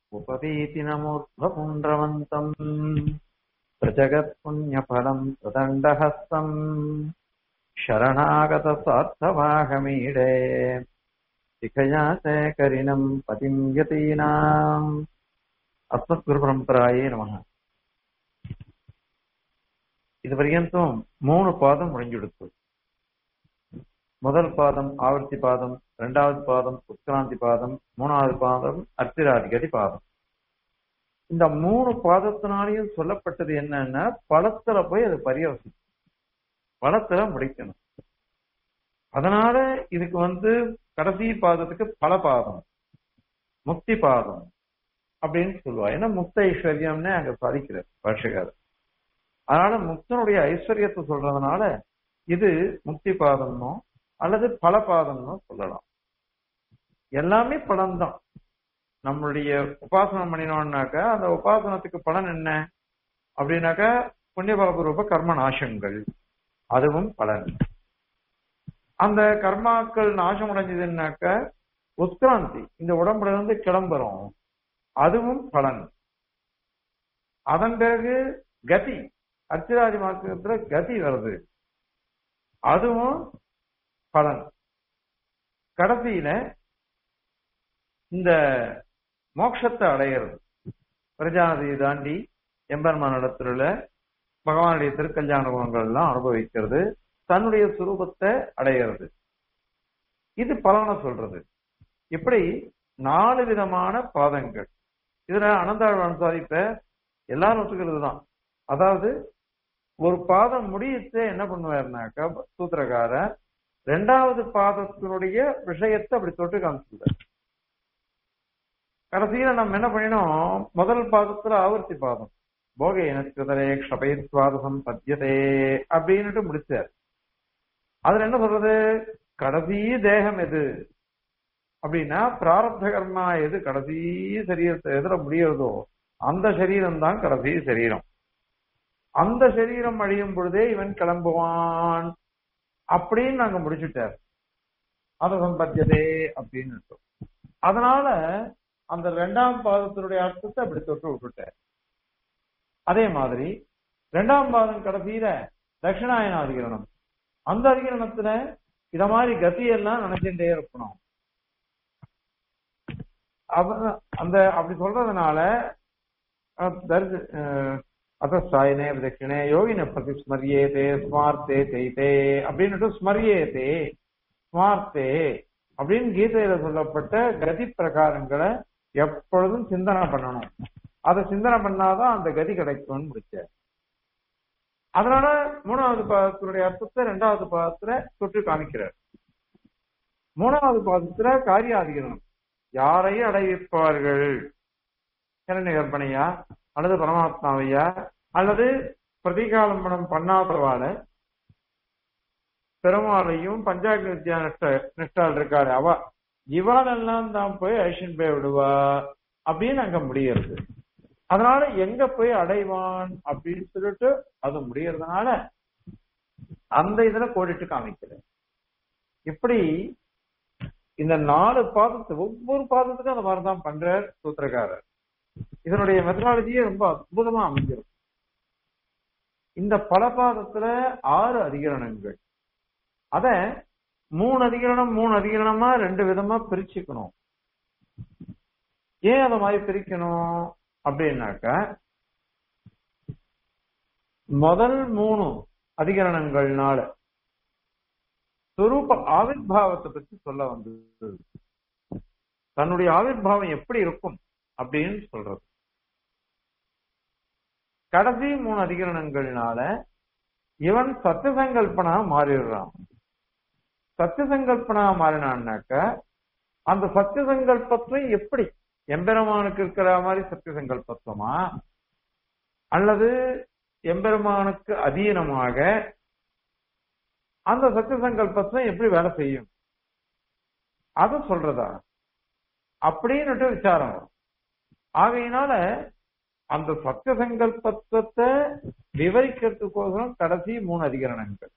उपवीतिनमूर्ध्वपुण्ड्रवन्तम् प्रजगत्पुण्यफलम् प्रदण्डहस्तम् शरणागतस्वार्थवाहमीडे शिखया करिणम् पतिम् यतीनाम् அஸ்மத்குருபரம்பராயே நமக இது பர்யந்தம் மூணு பாதம் முடிஞ்சுடுத்து முதல் பாதம் ஆவர்த்தி பாதம் இரண்டாவது பாதம் உத்கிராந்தி பாதம் மூணாவது பாதம் அர்த்திராதிகதி பாதம் இந்த மூணு பாதத்தினாலையும் சொல்லப்பட்டது என்னன்னா பழத்துல போய் அது பரியவசிக்கும் பழத்துல முடிக்கணும் அதனால இதுக்கு வந்து கடைசி பாதத்துக்கு பல பாதம் முக்தி பாதம் அப்படின்னு சொல்லுவா ஏன்னா முக்த ஐஸ்வர்யம்னு அங்க சாதிக்கிறார் பாஷகாரர் அதனால முக்தனுடைய ஐஸ்வர்யத்தை சொல்றதுனால இது முக்தி பாதம்னோ அல்லது பல பாதம்னோ சொல்லலாம் எல்லாமே பலன்தான் நம்மளுடைய உபாசனம் பண்ணினோம்னாக்கா அந்த உபாசனத்துக்கு பலன் என்ன அப்படின்னாக்கா புண்ணியபாப ரூப கர்ம நாசங்கள் அதுவும் பலன் அந்த கர்மாக்கள் நாசம் அடைஞ்சதுன்னாக்க உத்கிராந்தி இந்த உடம்புல இருந்து கிளம்புறோம் அதுவும் பலன் அதன் பிறகு கதி அர்ச்சிராதி மார்க்கத்துல கதி வருது அதுவும் பலன் கடைசியில இந்த மோட்சத்தை அடையிறது பிரஜாநதியை தாண்டி எம்பெருமான் இடத்துல பகவானுடைய திருக்கல்யாண குணங்கள் எல்லாம் அனுபவிக்கிறது தன்னுடைய சுரூபத்தை அடையிறது இது பலனை சொல்றது இப்படி நாலு விதமான பாதங்கள் இதுல அனந்தாழ்வான் சாதிப்ப எல்லாரும் ஒத்துக்கிறது தான் அதாவது ஒரு பாதம் முடியத்து என்ன பண்ணுவாருனாக்கா சூத்திரக்காரர் ரெண்டாவது பாதத்தினுடைய விஷயத்தை அப்படி தொட்டு காமிச்சுட்டார் கடைசியில நம்ம என்ன பண்ணினோம் முதல் பாதத்துல ஆவர்த்தி பாதம் போகே நட்சத்திரே க்ஷபயித்வாதம் பத்தியதே அப்படின்னுட்டு முடிச்சார் அதுல என்ன சொல்றது கடைசி தேகம் எது அப்படின்னா பிராரப்த கர்மா எது கடைசி சரீரத்தை எதிர முடியறதோ அந்த சரீரம் தான் கடைசி சரீரம் அந்த சரீரம் அழியும் பொழுதே இவன் கிளம்புவான் அப்படின்னு நாங்க முடிச்சுட்டார் அத சம்பத்தியதே அப்படின்னு அதனால அந்த ரெண்டாம் பாதத்தினுடைய அர்த்தத்தை அப்படி தொட்டு விட்டுட்டார் அதே மாதிரி ரெண்டாம் பாதம் கடைசியில தட்சிணாயன அதிகரணம் அந்த அதிகரணத்துல இத மாதிரி கத்தியெல்லாம் நினைச்சுட்டே இருக்கணும் அந்த அப்படி சொல்றதுனால அதாயனே தட்சிணே யோகின பிரதி ஸ்மரியேதே ஸ்மார்த்தே செய்தே அப்படின்னுட்டு ஸ்மரியேதே ஸ்மார்த்தே அப்படின்னு கீதையில சொல்லப்பட்ட கதி பிரகாரங்களை எப்பொழுதும் சிந்தனை பண்ணணும் அதை சிந்தனை பண்ணாதான் அந்த கதி கிடைக்கும்னு முடிச்ச அதனால மூணாவது பாதத்தினுடைய அர்த்தத்தை ரெண்டாவது பாதத்துல தொட்டு காமிக்கிறார் மூணாவது பாதத்துல காரியாதிகரணம் யாரை அடைவிப்பார்கள் கிரணி கற்பனையா அல்லது பரமாத்மாவையா அல்லது பிரதிகாலம்பனம் பண்ணாதவால பெருமாளையும் பஞ்சாக்னி வித்யா நிஷ்ட நிஷ்டால் இருக்காரு அவ இவாளெல்லாம் தான் போய் ஐஷன் போய் விடுவா அப்படின்னு அங்க முடியறது அதனால எங்க போய் அடைவான் அப்படின்னு சொல்லிட்டு அது முடியறதுனால அந்த இதுல கோடிட்டு காமிக்கிறேன் இப்படி இந்த நாலு பாதத்து ஒவ்வொரு பாதத்துக்கும் அந்த மாதிரிதான் பண்றார் சூத்திரக்காரர் இதனுடைய மெத்தடாலஜியே ரொம்ப அற்புதமா அமைஞ்சிடும் இந்த பல பாதத்துல ஆறு அதிகரணங்கள் அத மூணு அதிகரணம் மூணு அதிகரணமா ரெண்டு விதமா பிரிச்சுக்கணும் ஏன் அதை மாதிரி பிரிக்கணும் அப்படின்னாக்க முதல் மூணு அதிகரணங்கள்னால சுரூப ஆவிர்வாவத்தை பத்தி சொல்ல வந்தது தன்னுடைய ஆவிர்வாவம் எப்படி இருக்கும் அப்படின்னு சொல்றது கடைசி மூணு அதிகரணங்கள்னால இவன் சத்திய சங்கல்பனா மாறிடுறான் சத்திய சங்கல்பனா மாறினான்னாக்க அந்த சத்திய சங்கல்பத்தை எப்படி எம்பெருமானுக்கு இருக்கிற மாதிரி சத்திய சங்கல்பத்துவமா அல்லது எம்பெருமானுக்கு அதீனமாக அந்த சத்திய சங்கல்பத்தை எப்படி வேலை செய்யும் அத சொல்றதா அப்படின்னுட்டு விசாரம் வரும் ஆகையினால அந்த சத்திய சங்கல்பத்தை விவரிக்கிறதுக்கோசரம் கடைசி மூணு அதிகரணங்கள்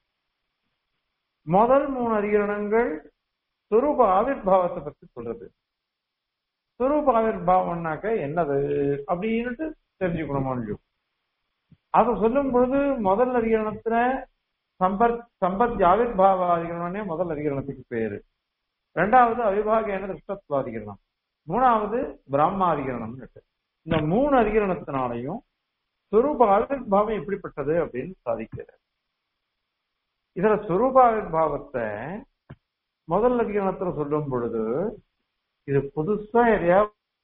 முதல் மூணு அதிகரணங்கள் சுரூப ஆவிர்வாவத்தை பத்தி சொல்றது சுரூப ஆவிர்பாவம்னாக்க என்னது அப்படின்னுட்டு தெரிஞ்சுக்கணுமோ இல்லையோ அதை சொல்லும் பொழுது முதல் அதிகரணத்துல சம்பத் சம்பத் ஆவிர்பாவ அதிகரணமே முதல் அதிகரணத்துக்கு பேரு ரெண்டாவது அவிபாகேன திருஷ்டத்வாதிகரணம் மூணாவது பிராமாதிகரணம் இந்த மூணு அதிகரணத்தினாலையும் சுரூப ஆவிர்பாவம் எப்படிப்பட்டது அப்படின்னு சாதிக்கிறார் இதுல சுரூப ஆவிர்பாவத்தை முதல் அதிகரணத்துல சொல்லும் பொழுது இது புதுசா எதையா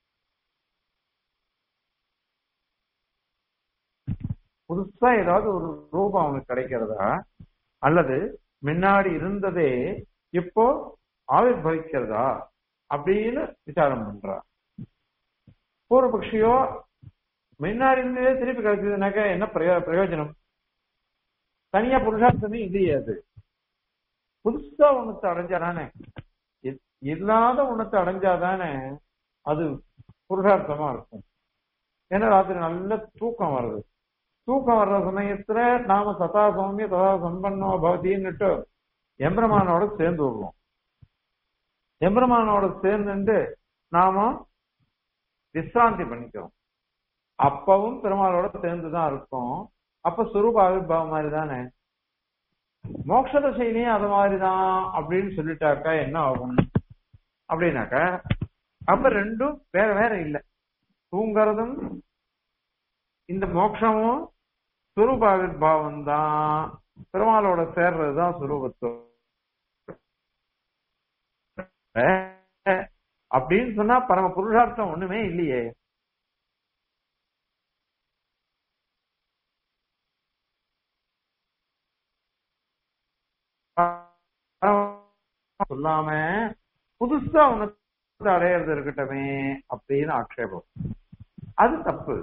புதுசா ஏதாவது ஒரு ரூபம் அவனுக்கு கிடைக்கிறதா அல்லது முன்னாடி இருந்ததே இப்போ ஆவிர்வவிக்கிறதா அப்படின்னு விசாரம் பண்றா பூர்வபக்ஷியோ முன்னாடி இருந்ததே திருப்பி கிடைச்சதுனாக்க என்ன பிரயோ- பிரயோஜனம் தனியா புருஷார்த்தமே இல்லையே அது புதுசா ஒண்ணத்தை அடைஞ்சாதானே இ- இல்லாத ஒண்ணத்தை அடைஞ்சாதானே அது புருஷார்த்தமா இருக்கும் ஏன்னா ராத்திரி நல்ல தூக்கம் வருது தூக்கம் வர்ற சமயத்துல நாம சதா சௌமிய ததா சம்பன்னோ பவதின்னுட்டு எம்பெருமானோட சேர்ந்து விடுவோம் எம்பெருமானோட சேர்ந்துட்டு நாம விசிராந்தி பண்ணிக்கிறோம் அப்பவும் பெருமாளோட சேர்ந்து தான் இருக்கும் அப்ப சுரூப ஆவிர்வாவம் மாதிரி தானே மோட்ச தசையிலையும் அது மாதிரிதான் அப்படின்னு சொல்லிட்டாக்கா என்ன ஆகும் அப்படின்னாக்கா அப்ப ரெண்டும் வேற வேற இல்லை தூங்குறதும் இந்த மோட்சமும் சுரூப ஆவிர்வாவம் தான் பெருமாளோட சேர்றதுதான் சுரூபத்துவம் அப்படின்னு சொன்னா பரம புருஷார்த்தம் ஒண்ணுமே இல்லையே சொல்லாம புதுசா உனக்கு அடையிறது இருக்கட்டுமே அப்படின்னு ஆக்ஷேபம் அது தப்பு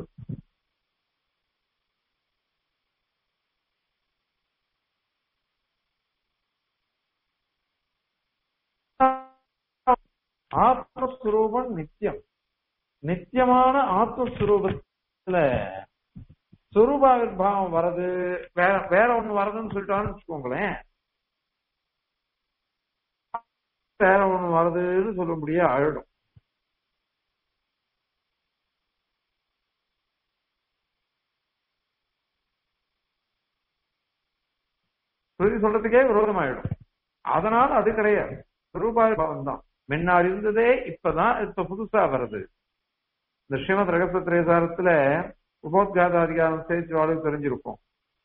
ஆத்மஸ்வரூபம் நித்தியம் நித்தியமான ஆத்மஸ்வரூபத்துல சுரூபாவிர்பாவம் வர்றது வேற வேற ஒண்ணு வரதுன்னு சொல்லிட்டான்னு வச்சுக்கோங்களேன் வேற ஒண்ணு வருதுன்னு சொல்ல முடியாது ஆயிடும் ஸ்ருதி சொல்றதுக்கே விரோதமாயிடும் அதனால அது கிடையாது ரூபாய் பாவம் தான் முன்னாடி இருந்ததே இப்பதான் இப்ப புதுசா வருது இந்த ஸ்ரீமத் ரகசிய திரேசாரத்துல உபோத்காத அதிகாரம் சேர்த்து வாழ்க்கை தெரிஞ்சிருக்கும்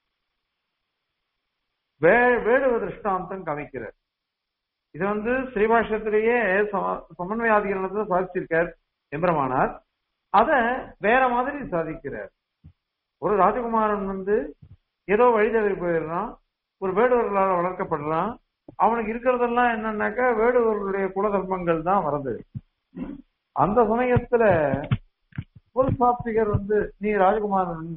வே வேடுவ திருஷ்டாந்தம் காமிக்கிறார் இது வந்து ஸ்ரீபாஷ்யத்திலேயே சம- சமன்வயாதிகரணத்துல சாதிச்சிருக்கார் எம்பெருமானார் அத வேற மாதிரி சாதிக்கிறார் ஒரு ராஜகுமாரன் வந்து ஏதோ வழி தவறி போயிடுறான் ஒரு வேடுவர்களால் வளர்க்கப்படுறான் அவனுக்கு இருக்கிறதெல்லாம் என்னன்னாக்கா வேடுவர்களுடைய குலதர்மங்கள் தான் வருது அந்த சமயத்துல ஒரு சாத்விகர் வந்து நீ ராஜகுமாரன்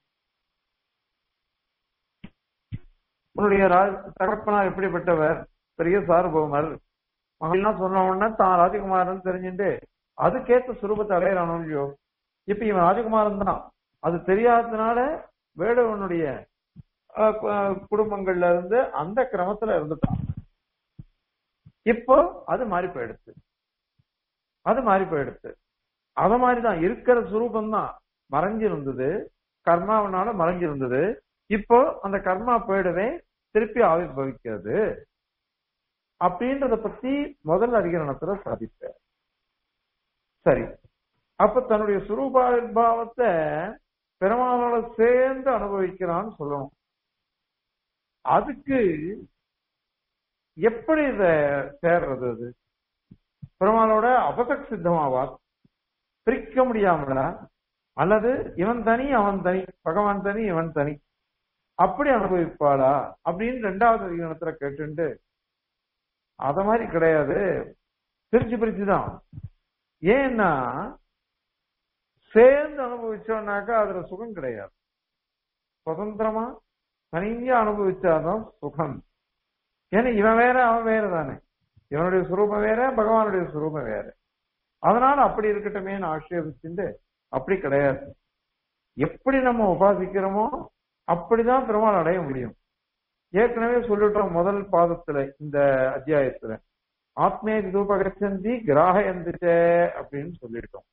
உன்னுடைய ராஜ தகப்பனார் எப்படிப்பட்டவர் பெரிய சார்போமர் மகள்லாம் சொன்ன உடனே தான் ராஜகுமாரன் தெரிஞ்சுட்டு அதுக்கேத்த சுரூபத்தை அடையறானோ இல்லையோ இப்ப இவன் ராஜகுமாரன் தான் அது தெரியாததுனால வேடுவனுடைய அஹ், கு- அஹ், குடும்பங்கள்ல இருந்து அந்த கிரமத்துல இருந்துட்டான் இப்போ அது மாறி போயிடுச்சு அது மாறி போயிடுச்சு அத மாதிரிதான் இருக்கிற சுரூபம் தான் மறைஞ்சிருந்தது கர்மாவனால மறைஞ்சிருந்தது இப்போ அந்த கர்மா போயிடவே திருப்பி ஆவிர்வவிக்கிறது அப்படின்றத பத்தி முதல் அதிகரணத்துல சாதிப்பார் சரி அப்ப தன்னுடைய சுரூபாவிர்பாவத்தை பெருமாளோட சேர்ந்து அனுபவிக்கிறான்னு சொல்லணும் அதுக்கு எப்படி இத சேர்றது அது பெருமாளோட அபதக் சித்தமாவா பிரிக்க முடியாமலா அல்லது இவன் தனி அவன் தனி பகவான் தனி இவன் தனி அப்படி அனுபவிப்பாளா அப்படின்னு ரெண்டாவது அதிகாரத்துல கேட்டுண்டு அத மாதிரி கிடையாது பிரிச்சு பிரிச்சுதான் ஏன்னா சேர்ந்து அனுபவிச்சோம்னாக்கா அதுல சுகம் கிடையாது சுதந்திரமா தனியா அனுபவிச்சாதான் சுகம் ஏன்னா இவன் வேற அவன் வேற தானே இவனுடைய சுரூபம் வேற பகவானுடைய சுரூபம் வேற அதனால அப்படி இருக்கட்டுமேன்னு ஆட்சேபிச்சுட்டு அப்படி கிடையாது எப்படி நம்ம உபாசிக்கிறோமோ அப்படிதான் பெருமாள் அடைய முடியும் ஏற்கனவே சொல்லிட்டோம் முதல் பாதத்துல இந்த அத்தியாயத்துல ஆத்மே ரூபகச்சந்தி கிராகயந்திச்ச அப்படின்னு சொல்லிட்டோம்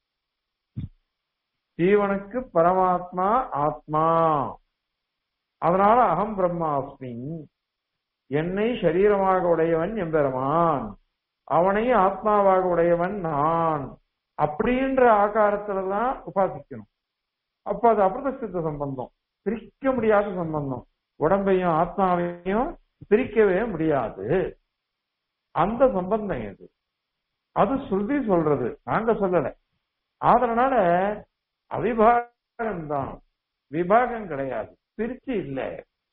ஜீவனுக்கு பரமாத்மா ஆத்மா அதனால அகம் பிரம்மாஸ்மி என்னை சரீரமாக உடையவன் எம்பெருமான் அவனை ஆத்மாவாக உடையவன் நான் அப்படின்ற ஆகாரத்துலதான் உபாசிக்கணும் அப்ப அது அபிரதசித்த சம்பந்தம் பிரிக்க முடியாத சம்பந்தம் உடம்பையும் ஆத்மாவையும் பிரிக்கவே முடியாது அந்த சம்பந்தம் இது அது ஸ்ருதி சொல்றது நாங்க சொல்லல அதனால அவிபாகம் தான் விபாகம் கிடையாது பிரிச்சு இல்லை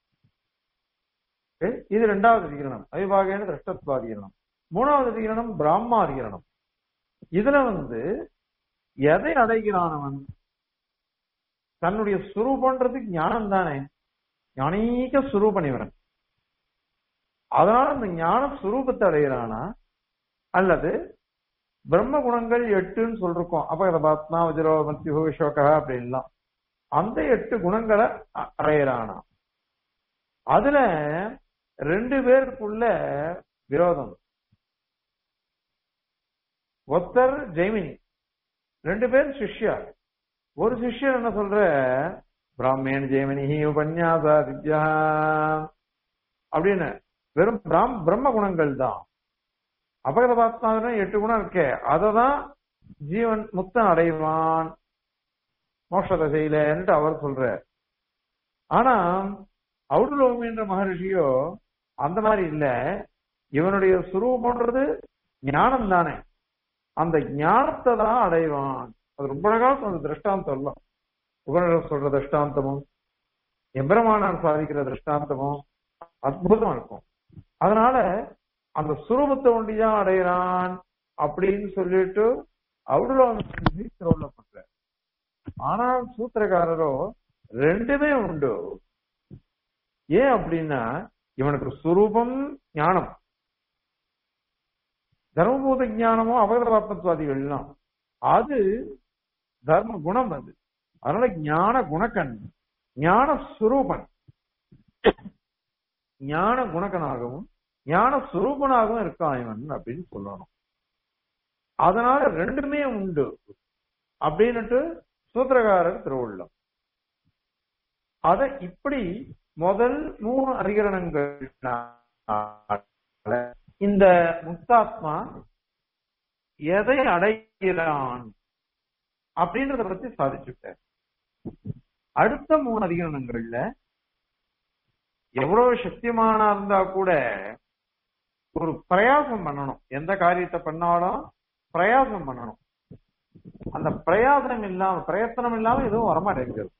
இது ரெண்டாவது அதிகரணம் அவிபாகன திரஷ்டத்வாதிகரணம் மூணாவது அதிகரணம் பிராமாதிகரணம் இதுல வந்து எதை அடைகிறானவன் தன்னுடைய சுரூபன்றது ஞானம் தானே ஞானீக சுரூபன் இவன் அதனால அந்த ஞான சுரூபத்தை அடைகிறானா அல்லது பிரம்ம குணங்கள் எட்டுன்னு சொல்றோம் அப்ப இதை பாத்மா வஜ்ரோ மத்தியோ விசோகா அப்படின்லாம் அந்த எட்டு குணங்களை அடையிறானா அதுல ரெண்டு பேருக்குள்ள விரோதம் ஒத்தர் ஜெய்மினி ரெண்டு பேர் சிஷ்யர் ஒரு சிஷ்யர் என்ன சொல்ற பிராமேன் ஜெய்மினி உபன்யாசா வித்யா அப்படின்னு வெறும் பிராம் பிரம்ம குணங்கள் தான் அபகத பாத்மா எட்டு குணம் இருக்கே அததான் ஜீவன் முத்தன் அடைவான் மோட்ச தசையிலன்ட்டு அவர் சொல்ற ஆனா அவுடுலோமின்ற மகரிஷியோ அந்த மாதிரி இல்ல இவனுடைய சுரூபம்ன்றது ஞானம் தானே அந்த ஞானத்தை தான் அடைவான் அது ரொம்ப அழகா சொல்ற திருஷ்டாந்தம் எல்லாம் உபனிடம் சொல்ற திருஷ்டாந்தமும் எம்பிரமானார் சாதிக்கிற திருஷ்டாந்தமும் அற்புதம் இருக்கும் அதனால அந்த சுரூபத்தை ஒண்டிதான் அடைகிறான் அப்படின்னு சொல்லிட்டு அவுடுலோமி பண்ற ஆனால் சூத்திரக்காரரோ ரெண்டுமே உண்டு ஏன் அப்படின்னா இவனுக்கு சுரூபம் ஞானம் தர்மபூத ஞானமோ அபகதபாத்மத்வாதிகள்லாம் அது தர்ம குணம் அது அதனால ஞான குணக்கண் ஞான சுரூபன் ஞான குணக்கனாகவும் ஞான சுரூபனாகவும் இருக்கான் இவன் அப்படின்னு சொல்லணும் அதனால ரெண்டுமே உண்டு அப்படின்னுட்டு சூத்திரகாரர் திருவுள்ளம் அத இப்படி முதல் மூணு அதிகரணங்கள் இந்த முக்தாத்மா எதை அடைகிறான் அப்படின்றத பத்தி சாதிச்சுட்டார் அடுத்த மூணு அதிகரணங்கள்ல எவ்வளவு சக்திமானா இருந்தா கூட ஒரு பிரயாசம் பண்ணணும் எந்த காரியத்தை பண்ணாலும் பிரயாசம் பண்ணணும் அந்த பிரயாசனம் இல்லாம பிரயத்தனம் இல்லாம எதுவும் வரமாட்டேங்குது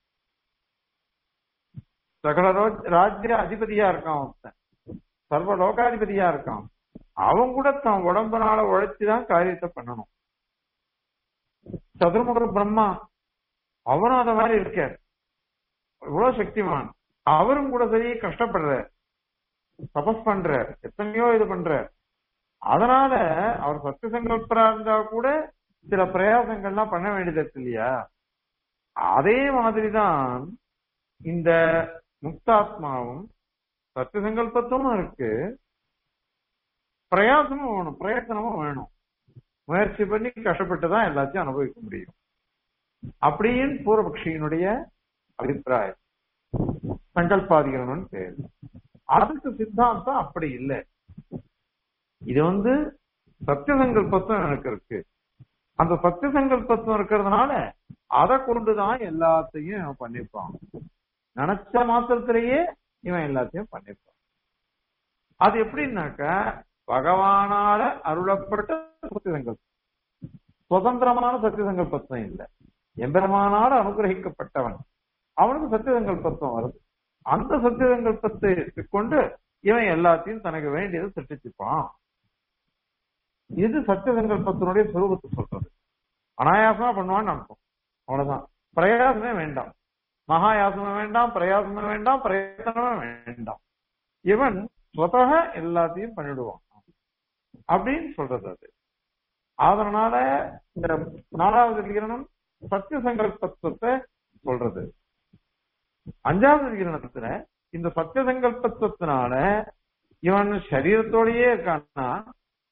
சகல ராஜ்ய அதிபதியா இருக்கான் ஒருத்தன் சர்வ லோகாதிபதியா இருக்கான் அவன் கூட தன் உடம்புனால உழைச்சுதான் காரியத்தை பண்ணணும் சதுர்முக பிரம்மா அவனும் அத மாதிரி இருக்கார் இவ்வளவு சக்திமான் அவரும் கூட சரி கஷ்டப்படுற தபஸ் பண்ற எத்தனையோ இது பண்ற அதனால அவர் சத்திய சங்கல்பரா இருந்தா கூட சில பிரயாசங்கள்லாம் பண்ண வேண்டியது இருக்கு இல்லையா அதே மாதிரிதான் இந்த முக்தாத்மாவும் சத்திய சங்கல்பத்தும் இருக்கு பிரயாசமும் வேணும் பிரயத்தனமும் வேணும் முயற்சி பண்ணி கஷ்டப்பட்டு தான் எல்லாத்தையும் அனுபவிக்க முடியும் அப்படின்னு பூர்வபக்ஷியினுடைய அபிப்பிராயம் சங்கல்பாதிகரன் பேர் அதுக்கு சித்தாந்தம் அப்படி இல்லை இது வந்து சத்திய சங்கல்பத்துவம் எனக்கு இருக்கு அந்த சத்திய சங்கல்பத்துவம் இருக்கிறதுனால அதை கொண்டுதான் எல்லாத்தையும் பண்ணிருப்பான் நினைச்ச மாத்திரத்திலேயே இவன் எல்லாத்தையும் பண்ணிருப்பான் அது எப்படின்னாக்கா பகவானால அருளப்பட்ட சத்திய சங்கல்பம் சுதந்திரமான சத்திய சங்கல்பத்துவம் இல்லை எம்பெருமானால அனுகிரகிக்கப்பட்டவன் அவனுக்கு சத்திய சங்கல்பத்துவம் வருது அந்த சத்திய சங்கல்பத்தை கொண்டு இவன் எல்லாத்தையும் தனக்கு வேண்டியதை சிருஷ்டிச்சுப்பான் இது சத்திய சங்கல்பத்தினுடைய சுரூபத்தை சொல்றது அனாயாசமா பண்ணுவான்னு அர்த்தம் அவ்வளவுதான் பிரயாசமே வேண்டாம் மகாயாசமும் வேண்டாம் பிரயாசமும் வேண்டாம் பிரயத்தனமே வேண்டாம் இவன் ஸ்வதக எல்லாத்தையும் பண்ணிடுவான் அப்படின்னு சொல்றது அது அதனால இந்த நாலாவது அதிகரணம் சத்திய சங்கல்பத்துவத்தை சொல்றது அஞ்சாவது அதிகரணத்துல இந்த சத்திய சங்கல்பத்துவத்தினால இவன் சரீரத்தோடயே இருக்கான்னா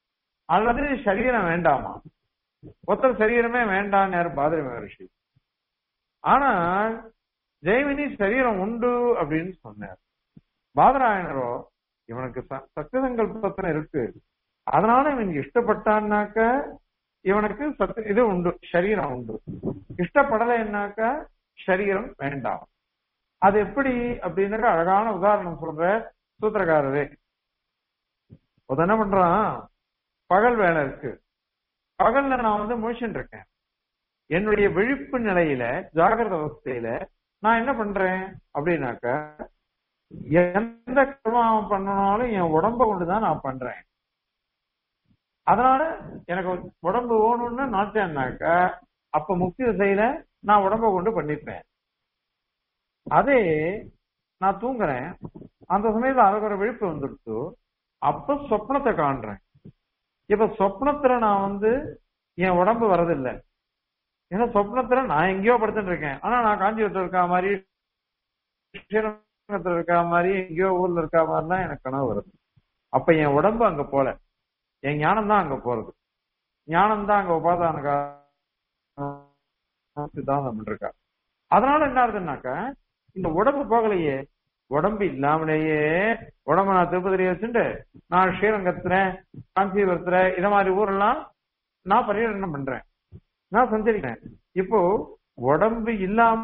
அல்லது சரீரம் வேண்டாமா ஒருத்தர் சரீரமே வேண்டாம் பாதிரி மகர்ஷி ஆனா ஜெய்மினி சரீரம் உண்டு அப்படின்னு சொன்னார் பாதராயணரோ இவனுக்கு சத்திய சங்கல்பத்தின இருக்கு அதனால இவன் இஷ்டப்பட்டான்னாக்க இவனுக்கு சத்து இது உண்டு சரீரம் உண்டு இஷ்டப்படலைன்னாக்க சரீரம் வேண்டாம் அது எப்படி அப்படின்னாக்க அழகான உதாரணம் சொல்ற சூத்திரக்காரரே என்ன பண்றான் பகல் வேலை இருக்கு பகல்ல நான் வந்து முழிச்சுட்டு இருக்கேன் என்னுடைய விழிப்பு நிலையில ஜாகிரத அவஸ்தையில நான் என்ன பண்றேன் அப்படின்னாக்க எந்த கர்மம் பண்ணனாலும் என் உடம்ப கொண்டுதான் நான் பண்றேன் அதனால எனக்கு உடம்பு ஓணும்னு நாட்டேன்னாக்க அப்ப முக்தி திசையில நான் உடம்ப கொண்டு பண்ணிப்பேன் அதே நான் தூங்குறேன் அந்த சமயத்துல அதுக்கு ஒரு விழிப்பு வந்துடுச்சு அப்ப சொப்னத்தை காண்றேன் இப்ப சொப்னத்துல நான் வந்து என் உடம்பு வரதில்லை ஏன்னா சொப்னத்துல நான் எங்கேயோ படுத்துட்டு இருக்கேன் ஆனா நான் காஞ்சிபுரத்துல இருக்கா மாதிரி ஸ்ரீரங்கத்துல இருக்கா மாதிரி எங்கேயோ ஊர்ல இருக்கா மாதிரிலாம் எனக்கு கனவு வருது அப்ப என் உடம்பு அங்க போல என் ஞானம் தான் அங்க போறது ஞானம் தான் அங்க உபாதான சித்தாந்தம் இருக்கா அதனால என்ன ஆகுதுன்னாக்க இந்த உடம்பு போகலையே உடம்பு இல்லாமலேயே உடம்ப நான் திருப்பதியில வச்சுட்டு நான் ஸ்ரீரங்கத்துல காஞ்சிபுரத்துல இத மாதிரி ஊரெல்லாம் நான் பரிவர்த்தனை பண்றேன் நான் சஞ்சரிக்கிறேன் இப்போ உடம்பு இல்லாம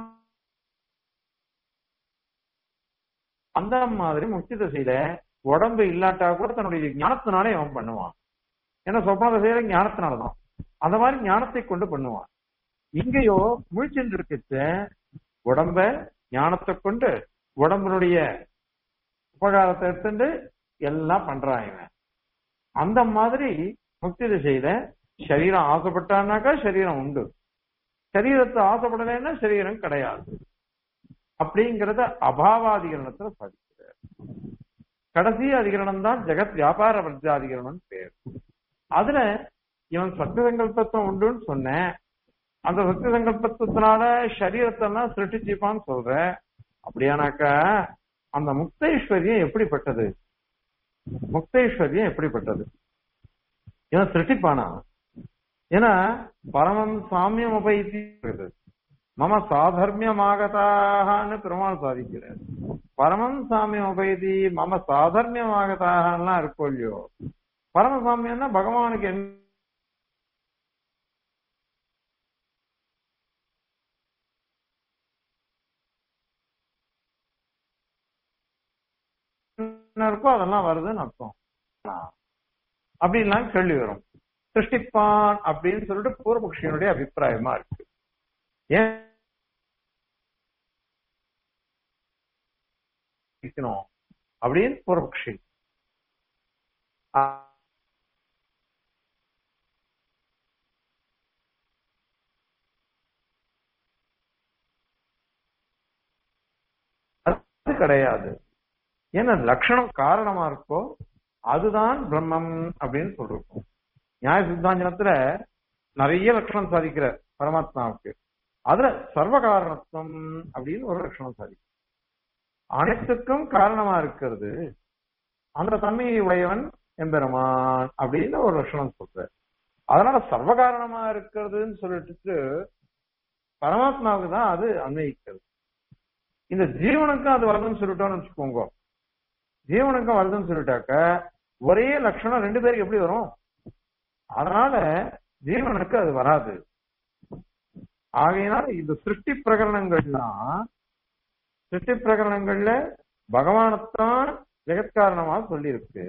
அந்த மாதிரி முக்தி திசையில உடம்பு இல்லாட்டா கூட தன்னுடைய ஞானத்தினாலே அவன் பண்ணுவான் ஏன்னா சொப்ன திசையில ஞானத்தினாலதான் அந்த மாதிரி ஞானத்தை கொண்டு பண்ணுவான் இங்கேயோ முழிச்சுட்டு இருக்கச்ச உடம்ப ஞானத்தை கொண்டு உடம்புடைய உபகாரத்தை எடுத்துட்டு எல்லாம் பண்றான் இவன் அந்த மாதிரி முக்தி திசையில சரீரம் ஆசைப்பட்டானாக்கா சரீரம் உண்டு சரீரத்தை ஆசைப்படலைன்னா சரீரம் கிடையாது அப்படிங்கறத அபாவாதிகரணத்துல சாதிக்கிறார் கடைசி அதிகரணம் தான் ஜெகத் வியாபார வர்ஜாதிகரணம் பேர் அதுல இவன் சத்திய சங்கல்பத்துவம் உண்டுன்னு சொன்னேன் அந்த சத்திய சங்கல்பத்தினால சரீரத்தெல்லாம் சிருஷ்டிச்சுப்பான்னு சொல்ற அப்படியானாக்கா அந்த முக்தேஸ்வரியம் எப்படிப்பட்டது முக்தேஸ்வரியம் எப்படிப்பட்டது ஏன்னா சிருஷ்டிப்பானா ஏன்னா பரமம் சாமியம் உபயித்தி மம சாதர்மியமாகத்தாகனு பெருமாள் சாதிக்கிறார் பரமம் சாமியம் உபயதி மம சாதர்மியமாகத்தாகலாம் இருக்கும் இல்லையோ பரமசாமியம்னா பகவானுக்கு என்ன இருக்கோ அதெல்லாம் வருதுன்னு அர்த்தம் அப்படின்லாம் கேள்வி வரும் சிருஷ்டிப்பான் அப்படின்னு சொல்லிட்டு பூர்வபக்ஷியனுடைய அபிப்பிராயமா இருக்கு ஏன் இருக்கணும் அப்படின்னு பூர்வபக்ஷி அது கிடையாது ஏன்னா லட்சணம் காரணமா இருக்கோ அதுதான் பிரம்மம் அப்படின்னு சொல்றோம் நியாய சித்தாஞ்சனத்துல நிறைய லட்சணம் சாதிக்கிற பரமாத்மாவுக்கு அதுல சர்வ காரணத்துவம் அப்படின்னு ஒரு லட்சணம் சாதிக்கும் அனைத்துக்கும் காரணமா இருக்கிறது அந்த தன்மையை உடையவன் எம்பெருமான் அப்படின்னு ஒரு லட்சணம் சொல்ற அதனால சர்வ காரணமா இருக்கிறதுன்னு சொல்லிட்டு பரமாத்மாவுக்கு தான் அது அன்வயிக்கிறது இந்த ஜீவனுக்கும் அது வருதுன்னு சொல்லிட்டோம்னு வச்சுக்கோங்க ஜீவனுக்கும் வருதுன்னு சொல்லிட்டாக்க ஒரே லட்சணம் ரெண்டு பேருக்கு எப்படி வரும் அதனால ஜீவனுக்கு அது வராது ஆகையினால இந்த சிருஷ்டி பிரகரணங்கள்லாம் சிருஷ்டி பிரகரணங்கள்ல பகவானத்தான் ஜெகத்காரணமா சொல்லியிருக்கு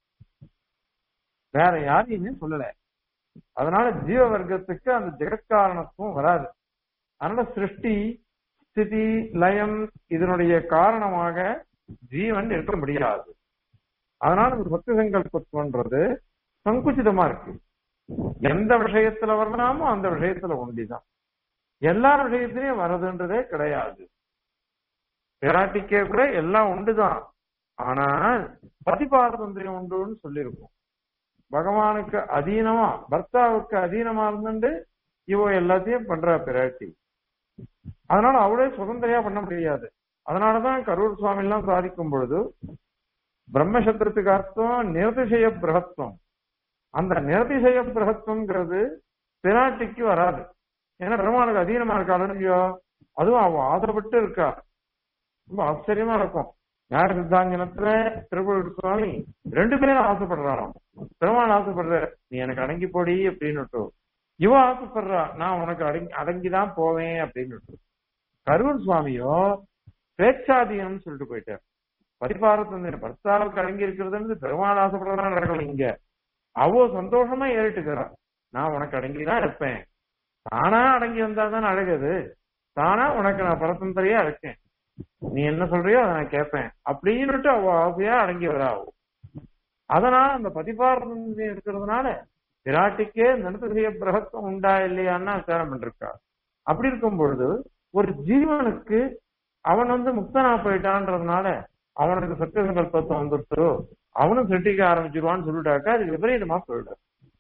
வேற யாரையுமே சொல்லல அதனால ஜீவ வர்க்கத்துக்கு அந்த ஜெகத்காரணத்துவம் வராது அதனால சிருஷ்டி ஸ்திதி லயம் இதனுடைய காரணமாக ஜீவன் இருக்க முடியாது அதனால இந்த பக்தி சங்கல்பத்துவன்றது சங்குச்சிதமா இருக்கு எந்த விஷயத்துல வரலாமோ அந்த விஷயத்துல ஒண்டிதான் எல்லா விஷயத்திலையும் வர்றதுன்றதே கிடையாது பிராட்டிக்கே கூட எல்லாம் உண்டுதான் ஆனால் பதிபாரதந்திரியம் உண்டுன்னு சொல்லியிருக்கோம் பகவானுக்கு அதீனமா பர்த்தாவுக்கு அதீனமா இருந்துட்டு இவ எல்லாத்தையும் பண்றா பிராட்டி அதனால அவளே சுதந்திரையா பண்ண முடியாது அதனாலதான் கரூர் சுவாமி எல்லாம் சாதிக்கும் பொழுது பிரம்மசத்திரத்துக்கு அர்த்தம் நிர்திசய பிரகத்துவம் அந்த நிரதிசய பிரகத்துவங்கிறது பிராட்டிக்கு வராது ஏன்னா பெருமாளுக்கு அதீனமா இருக்காளோ இல்லையோ அதுவும் அவ ஆசைப்பட்டு இருக்கா ரொம்ப ஆச்சரியமா இருக்கும் ஞான சித்தாஞ்சனத்துல திருப்பூர் சுவாமி ரெண்டு பேரும் ஆசைப்படுறாராம் பெருமாள் ஆசைப்படுற நீ எனக்கு அடங்கி போடி அப்படின்னுட்டு இவ ஆசைப்படுறா நான் உனக்கு அடங்கி அடங்கிதான் போவேன் அப்படின்னுட்டு கருவன் சுவாமியோ பேச்சாதீனம்னு சொல்லிட்டு போயிட்டார் பரிபாரத்தந்திர பர்த்தாவுக்கு அடங்கி இருக்கிறதுன்னு பெருமாள் ஆசைப்படுறதா நடக்கல இங்க அவ சந்தோஷமா ஏறிட்டுக்கிறான் நான் உனக்கு அடங்கிதான் இருப்பேன் தானா அடங்கி வந்தா தானே அழகுது தானா உனக்கு நான் பரதந்திரையா இருக்கேன் நீ என்ன சொல்றியோ அதை நான் கேட்பேன் அப்படின்னுட்டு அவ ஆசையா அடங்கி வரா அவ அதனால அந்த பதிபாரதந்திரம் இருக்கிறதுனால விராட்டிக்கே நிறுத்தசிய பிரகத்துவம் உண்டா இல்லையான்னு விசாரம் பண்ணிருக்கா அப்படி இருக்கும் பொழுது ஒரு ஜீவனுக்கு அவன் வந்து முக்தனா போயிட்டான்றதுனால அவனுக்கு சத்திய சங்கல்பத்தை வந்துருத்தோ அவனும் சிருஷ்டிக்க ஆரம்பிச்சிருவான்னு சொல்லிட்டாக்கா அது விபரீதமா போயிடும்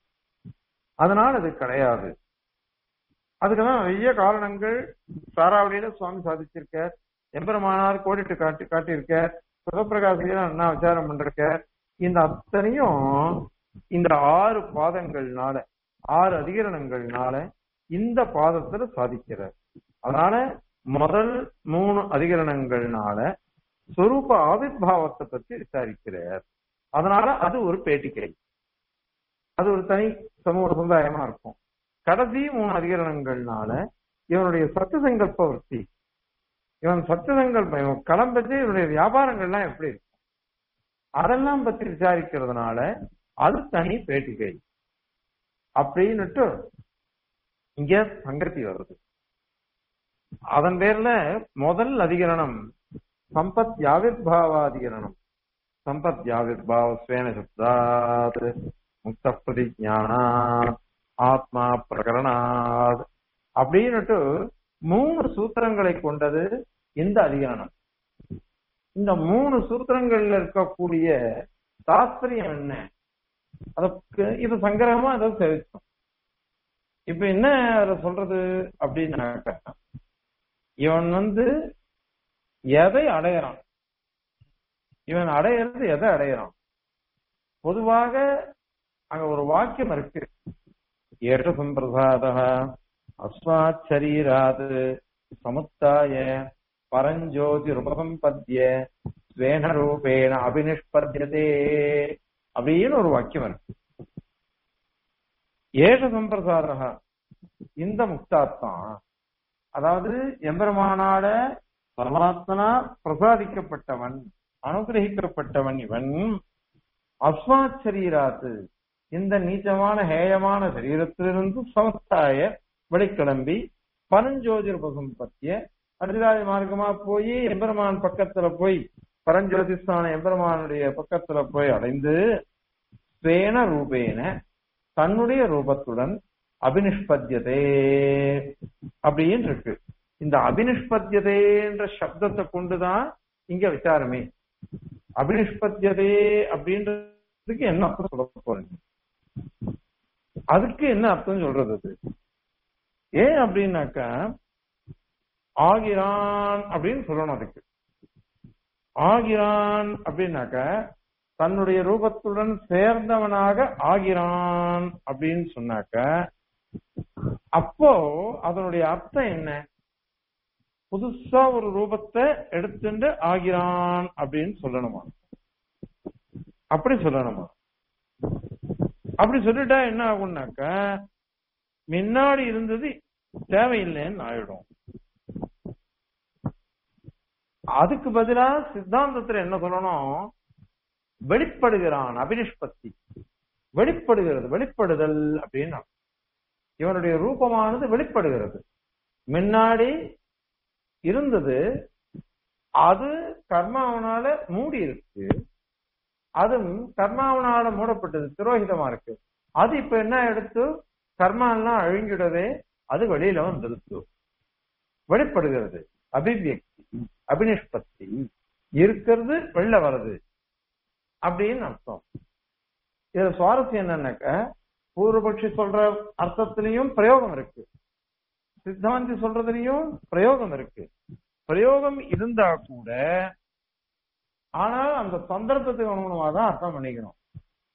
அதனால அது கிடையாது அதுக்குதான் நிறைய காரணங்கள் சாராவளியில சுவாமி சாதிச்சிருக்க எம்பெருமானார் கோடிட்டு காட்டி காட்டியிருக்க சிவபிரகாசியில அண்ணா விசாரம் பண்ணிருக்க இந்த அத்தனையும் இந்த ஆறு பாதங்கள்னால ஆறு அதிகரணங்கள்னால இந்த பாதத்துல சாதிக்கிறார் அதனால முதல் மூணு அதிகரணங்கள்னால சொரூப ஆவிர்வாவத்தை பத்தி விசாரிக்கிறார் அதனால அது ஒரு பேட்டிக்கை அது ஒரு தனி சமூக சமுதாயமா இருக்கும் கடைசி மூணு அதிகரணங்கள்னால இவனுடைய சத்து சங்கல்ப வர்த்தி இவன் சத்து சங்கல்பம் இவன் கிளம்பச்சு இவனுடைய வியாபாரங்கள்லாம் எப்படி இருக்கும் அதெல்லாம் பத்தி விசாரிக்கிறதுனால அது தனி பேட்டிகை அப்படின்னுட்டு இங்க சங்கத்தி வருது அதன் பேர்ல முதல் அதிகரணம் சம்பத் யாவிர்பாவாதிகரணம் சம்பத் யாவிர்பாவ ஸ்வேன சப்தாத் முக்த பிரதிஜானாத் ஆத்மா பிரகரணாத் அப்படின்னுட்டு மூணு சூத்திரங்களை கொண்டது இந்த அதிகரணம் இந்த மூணு சூத்திரங்கள்ல இருக்கக்கூடிய தாத்பரியம் என்ன அதுக்கு இது சங்கிரகமா அதை தெரிவிச்சோம் இப்ப என்ன அதை சொல்றது அப்படின்னாக்க இவன் வந்து எதை அடையறான் இவன் அடையிறது எதை அடையறான் பொதுவாக அங்க ஒரு வாக்கியம் இருக்கு ஏற்ற சம்பிரசாத அஸ்மாத் சரீராது சமுத்தாய பரஞ்சோதி ரூபசம்பத்திய ஸ்வேன ரூபேண அபினிஷ்பத்தியதே அப்படின்னு ஒரு வாக்கியம் இருக்கு ஏஷ சம்பிரசாதா இந்த முக்தாத்மா அதாவது எம்பெருமானால பரமாத்மனா பிரசாதிக்கப்பட்டவன் அனுகிரகிக்கப்பட்டவன் இவன் அஸ்மாத் சரீராத்து இந்த நீச்சமான ஹேயமான சரீரத்திலிருந்து சமஸ்தாய வெளிக்கிளம்பி பரஞ்சோதிர் பத்திய அர்ஜிராஜ மார்க்கமா போய் எம்பெருமான் பக்கத்துல போய் பரஞ்சோதிஸ்தான எம்பெருமானுடைய பக்கத்துல போய் அடைந்து ஸ்வேன ரூபேன தன்னுடைய ரூபத்துடன் அபினிஷ்பத்தியதே அப்படின்னு இருக்கு இந்த அபினிஷ்பத்தியதேன்ற சப்தத்தை கொண்டுதான் இங்க விசாரமே அபினிஷ்பத்தியதே அப்படின்றதுக்கு என்ன அர்த்தம் சொல்ல போறீங்க அதுக்கு என்ன அர்த்தம் சொல்றது அது ஏன் அப்படின்னாக்கா ஆகிறான் அப்படின்னு சொல்லணும் அதுக்கு ஆகிறான் அப்படின்னாக்க தன்னுடைய ரூபத்துடன் சேர்ந்தவனாக ஆகிறான் அப்படின்னு சொன்னாக்க அப்போ அதனுடைய அர்த்தம் என்ன புதுசா ஒரு ரூபத்தை எடுத்துட்டு ஆகிறான் அப்படின்னு சொல்லணுமா அப்படி சொல்லணுமா அப்படி சொல்லிட்டா என்ன ஆகும்னாக்க முன்னாடி இருந்தது தேவையில்லைன்னு ஆயிடும் அதுக்கு பதிலா சித்தாந்தத்துல என்ன சொல்லணும் வெளிப்படுகிறான் அபினிஷ்பத்தி வெளிப்படுகிறது வெளிப்படுதல் அப்படின்னா இவனுடைய ரூபமானது வெளிப்படுகிறது முன்னாடி இருந்தது அது கர்மாவனால மூடி இருக்கு அதுவும் கர்மாவனால மூடப்பட்டது திரோகிதமா இருக்கு அது இப்ப என்ன எடுத்து கர்மா எல்லாம் அழிஞ்சிடவே அது வெளியில வந்துருச்சு வெளிப்படுகிறது அபிவியக்தி அபினிஷ்பத்தி இருக்கிறது வெளில வருது அப்படின்னு அர்த்தம் இதுல சுவாரஸ்யம் என்னன்னாக்க பூர்வபக்ஷி சொல்ற அர்த்தத்திலையும் பிரயோகம் இருக்கு சித்தாந்தி சொல்றதுலயும் பிரயோகம் இருக்கு பிரயோகம் இருந்தா கூட ஆனால் அந்த சந்தர்ப்பத்துக்கு அனுகுணமா தான் அர்த்தம் பண்ணிக்கணும்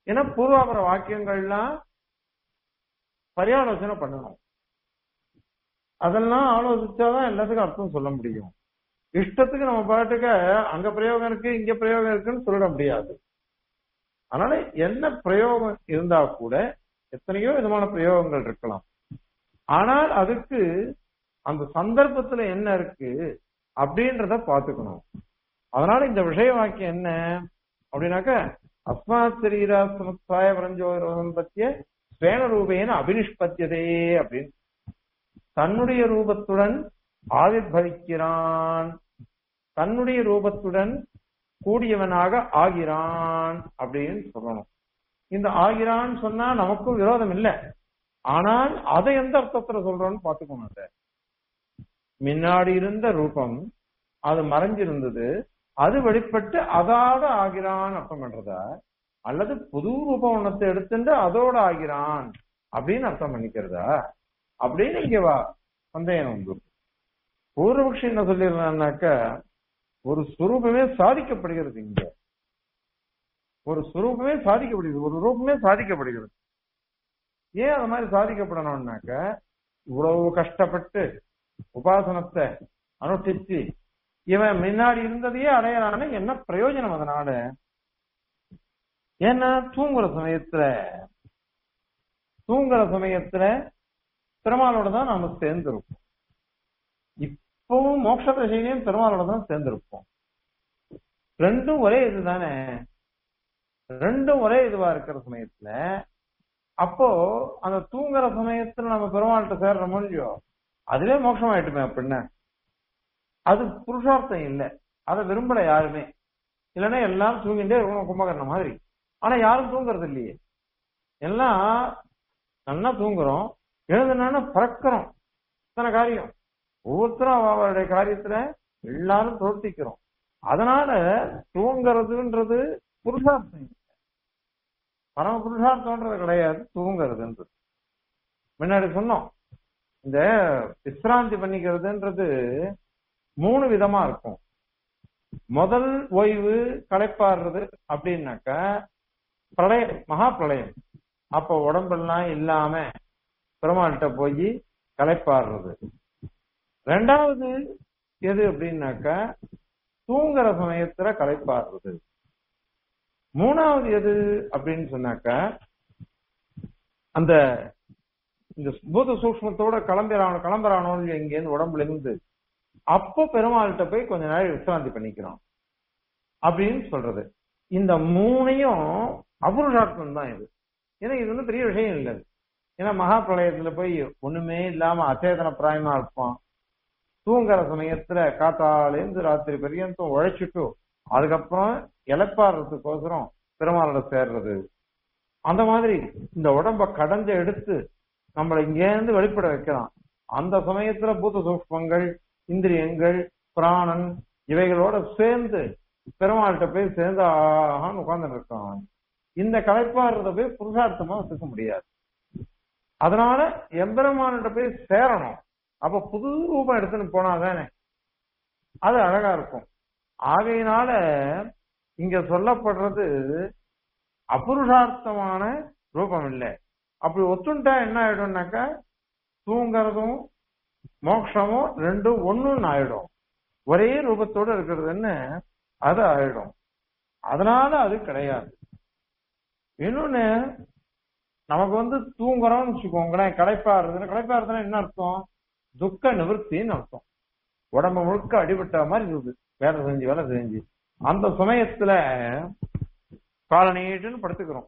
ஏன்னா பூர்வாபர வாக்கியங்கள்லாம் பரியாலோசனை பண்ணணும் அதெல்லாம் ஆலோசிச்சாதான் எல்லாத்துக்கும் அர்த்தம் சொல்ல முடியும் இஷ்டத்துக்கு நம்ம பாட்டுக்க அங்க பிரயோகம் இருக்கு இங்க பிரயோகம் இருக்குன்னு சொல்லிட முடியாது அதனால என்ன பிரயோகம் இருந்தா கூட எத்தனையோ விதமான பிரயோகங்கள் இருக்கலாம் ஆனால் அதுக்கு அந்த சந்தர்ப்பத்துல என்ன இருக்கு அப்படின்றத பாத்துக்கணும் அதனால இந்த விஷய வாக்கியம் என்ன அப்படின்னாக்க அஸ்மாத் சரீரா சமுத்தாய பிரஞ்சோரோதம் பத்திய ஸ்வேன ரூபேன அபினிஷ்பத்தியதே அப்படின்னு தன்னுடைய ரூபத்துடன் ஆவிர்பவிக்கிறான் தன்னுடைய ரூபத்துடன் கூடியவனாக ஆகிறான் அப்படின்னு சொல்லணும் இந்த ஆகிறான் சொன்னா நமக்கும் விரோதம் இல்லை ஆனால் அதை எந்த அர்த்தத்துல சொல்றோம்னு பாத்துக்கணும் அதை முன்னாடி இருந்த ரூபம் அது மறைஞ்சிருந்தது அது வெளிப்பட்டு அதோட ஆகிறான் அர்த்தம் பண்றதா அல்லது புது ரூபம் ஒன்னத்தை எடுத்துட்டு அதோட ஆகிறான் அப்படின்னு அர்த்தம் பண்ணிக்கிறதா அப்படின்னு இங்க வா சந்தேகம் உண்டு பூர்வபக்ஷி என்ன சொல்லிடுறான்னாக்க ஒரு சுரூபமே சாதிக்கப்படுகிறது இங்க ஒரு சுரூபமே சாதிக்கப்படுகிறது ஒரு ரூபமே சாதிக்கப்படுகிறது ஏன் அது மாதிரி சாதிக்கப்படணும்னாக்க இவ்வளவு கஷ்டப்பட்டு உபாசனத்தை அனுஷ்டிச்சு இவன் முன்னாடி இருந்ததையே அடையறான என்ன பிரயோஜனம் அதனால ஏன்னா தூங்குற சமயத்துல தூங்குற சமயத்துல பெருமாளோட தான் நாம சேர்ந்திருப்போம் இப்பவும் மோட்ச தசையிலையும் பெருமாளோட தான் சேர்ந்திருப்போம் ரெண்டும் ஒரே இதுதானே ரெண்டும் ஒரே இதுவா இருக்கிற சமயத்துல அப்போ அந்த தூங்குற சமயத்துல நம்ம பெருமாள்கிட்ட சேர்றோமோ இல்லையோ அதுவே மோட்சம் ஆயிட்டுமே அப்படின்னா அது புருஷார்த்தம் இல்லை அதை விரும்பல யாருமே இல்லைன்னா எல்லாரும் தூங்கிட்டே இருக்கணும் கும்பகர்ண மாதிரி ஆனா யாரும் தூங்குறது இல்லையே எல்லாம் நல்லா தூங்குறோம் எழுதுனா பறக்கிறோம் இத்தனை காரியம் ஒவ்வொருத்தரும் அவருடைய காரியத்துல எல்லாரும் தோர்த்திக்கிறோம் அதனால தூங்குறதுன்றது புருஷார்த்தம் இல்லை. பரம புருஷார்த்தம்ன்றது கிடையாது தூங்குறதுன்றது முன்னாடி சொன்னோம் இந்த விசிராந்தி பண்ணிக்கிறதுன்றது மூணு விதமா இருக்கும் முதல் ஓய்வு களைப்பாடுறது அப்படின்னாக்க பிரளயம் மகா பிரளயம் அப்ப உடம்பெல்லாம் இல்லாம பெருமாள்கிட்ட போய் களைப்பாடுறது ரெண்டாவது எது அப்படின்னாக்க தூங்குற சமயத்துல களைப்பாடுறது மூணாவது எது அப்படின்னு சொன்னாக்க அந்த இந்த பூத சூக்மத்தோட கிளம்புறான கிளம்புறானோ இங்கேருந்து உடம்புல இருந்து அப்போ பெருமாள்கிட்ட போய் கொஞ்ச நேரம் விசிராந்தி பண்ணிக்கிறோம் அப்படின்னு சொல்றது இந்த மூணையும் அபுருஷார்த்தம் தான் இது ஏன்னா இது வந்து பெரிய விஷயம் இல்லை ஏன்னா மகா பிரளயத்துல போய் ஒண்ணுமே இல்லாம அச்சேதன பிராயமா இருப்பான் தூங்குற சமயத்துல காத்தாலேருந்து ராத்திரி பரியந்தம் உழைச்சிட்டு அதுக்கப்புறம் இழப்பாடுறதுக்கோசரம் பெருமாளோட சேர்றது அந்த மாதிரி இந்த உடம்ப கடந்து எடுத்து நம்மளை இங்கேருந்து வெளிப்பட வைக்கலாம் அந்த சமயத்துல பூத சூக்மங்கள் இந்திரியங்கள் பிராணன் இவைகளோட சேர்ந்து பெருமாள்கிட்ட போய் சேர்ந்து ஆகான்னு உட்கார்ந்துட்டு இருக்கான் இந்த கலைப்பாடுறத போய் புருஷார்த்தமா வச்சுக்க முடியாது அதனால எம்பெருமான்கிட்ட போய் சேரணும் அப்ப புது ரூபம் எடுத்துன்னு போனாதானே அது அழகா இருக்கும் ஆகையினால இங்க சொல்லப்படுறது அபுருஷார்த்தமான ரூபம் இல்லை அப்படி ஒத்துண்டா என்ன ஆயிடும்னாக்கா தூங்குறதும் மோட்சமும் ரெண்டும் ஒண்ணுன்னு ஆயிடும் ஒரே ரூபத்தோட இருக்கிறதுன்னு அது ஆயிடும் அதனால அது கிடையாது இன்னொன்னு நமக்கு வந்து தூங்குறோம்னு வச்சுக்கோங்களேன் களைப்பாடுறதுன்னு களைப்பாடுறதுன்னா என்ன அர்த்தம் துக்க நிவர்த்தின்னு அர்த்தம் உடம்பு முழுக்க அடிபட்ட மாதிரி இருக்குது வேலை செஞ்சு வேலை செஞ்சு அந்த சமயத்துல கால நீட்டுன்னு படுத்துக்கிறோம்